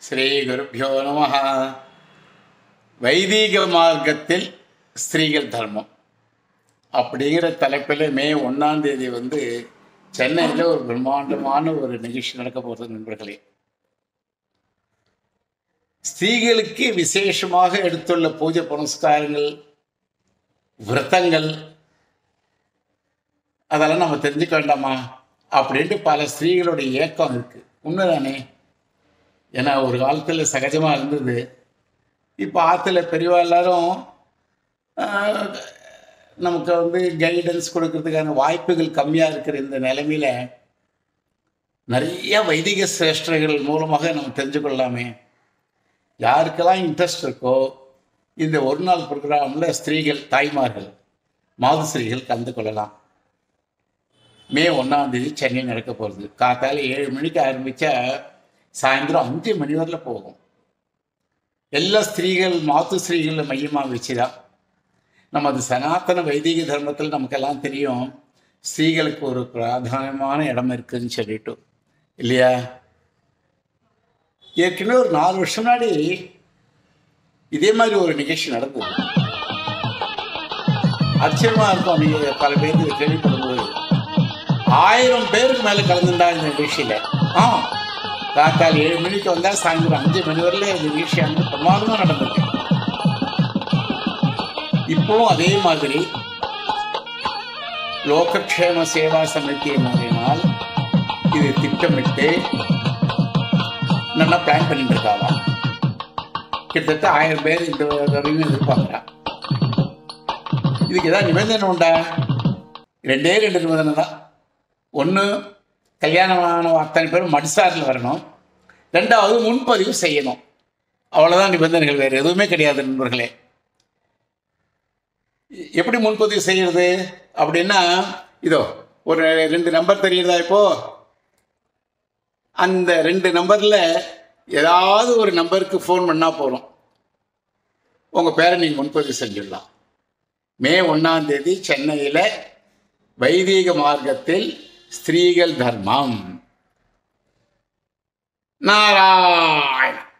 ஸ்ரீ குருப்பியோ நம வைதீக மார்க்கத்தில் ஸ்திரீகள் தர்மம் அப்படிங்கிற தலைப்பில் மே ஒன்றாம் தேதி வந்து சென்னையில் ஒரு பிரம்மாண்டமான ஒரு நிகழ்ச்சி நடக்க போகிறது நண்பர்களே ஸ்திரீகளுக்கு விசேஷமாக எடுத்துள்ள பூஜை புனஸ்காரங்கள் விரதங்கள் அதெல்லாம் நம்ம தெரிஞ்சுக்க வேண்டாமா அப்படின்ட்டு பல ஸ்திரீகளுடைய ஏக்கம் இருக்கு உண்மைதானே ஏன்னா ஒரு காலத்தில் சகஜமாக இருந்தது இப்போ ஆற்றுல பெரியவா எல்லாரும் ஆஹ், நமக்கு வந்து கைடன்ஸ் கொடுக்கறதுக்கான வாய்ப்புகள் கம்மியாக இருக்கிற இந்த நிலைமையில நிறைய வைதிக சிரேஷ்டர்கள் மூலமாக நம்ம தெரிஞ்சுக்கொள்ளலாமே யாருக்கெல்லாம் இன்ட்ரெஸ்ட் இருக்கோ இந்த ஒரு நாள் ப்ரோக்ராமில் ஸ்திரீகள் தாய்மார்கள் மாதுஸ்திரீகள் கலந்து கொள்ளலாம் மே ஒன்றாம் தேதி சென்னை நடக்க போகிறது காத்தால ஏழு மணிக்கு ஆரம்பித்தா சாயந்தரம் அஞ்சு மணி வரல போகும் எல்லா ஸ்திரீகள் மாத்து ஸ்திரீகளை மையமாக வச்சு தான் நமது சனாதன வைதிக தர்மத்தில் நமக்கெல்லாம் தெரியும் ஸ்திரீகளுக்கு ஒரு பிராதானமான இடம் இருக்குன்னு சொல்லிட்டு இல்லையா ஏற்கனவே ஒரு நாலு வருஷம் முன்னாடி இதே மாதிரி ஒரு நிகழ்ச்சி நடந்தது ஆச்சரியமா இருக்கும் நீங்க பல பேருக்கு கேள்விப்படும்போது ஆயிரம் பேருக்கு மேல கலந்துட்டா இந்த நிகழ்ச்சியில ஆ காத்தால் ஏழு மணிக்கு வந்தா சாயந்தரம் அஞ்சு மணி வரல இந்த நிகழ்ச்சி வந்து பிரமாதமா நடந்திருக்கு இப்பவும் அதே மாதிரி லோகக்ஷேம சேவா சமிதியை மாறினால் இது திட்டமிட்டு நல்லா பிளான் பண்ணிட்டு இருக்காங்க கிட்டத்தட்ட ஆயிரம் பேர் இந்த வரையும் எதிர்பார்க்குறா இதுக்கு ஏதாவது நிபந்தனை உண்டா ரெண்டே ரெண்டு நிபந்தனை தான் ஒன்று கல்யாணமான அத்தனை பேரும் மடிசாரில் வரணும் ரெண்டாவது முன்பதிவு செய்யணும் அவ்வளோதான் நிபந்தனைகள் வேறு எதுவுமே கிடையாது நண்பர்களே எப்படி முன்பதிவு செய்யறது அப்படின்னா இதோ ஒரு ரெண்டு நம்பர் தெரியுதா இப்போ அந்த ரெண்டு நம்பரில் ஏதாவது ஒரு நம்பருக்கு ஃபோன் பண்ணால் போதும் உங்கள் பேரை நீங்கள் முன்பதிவு செஞ்சிடலாம் மே ஒன்றாம் தேதி சென்னையில் வைதீக மார்க்கத்தில் ஸ்திரீகள் தர்மம் நாராயண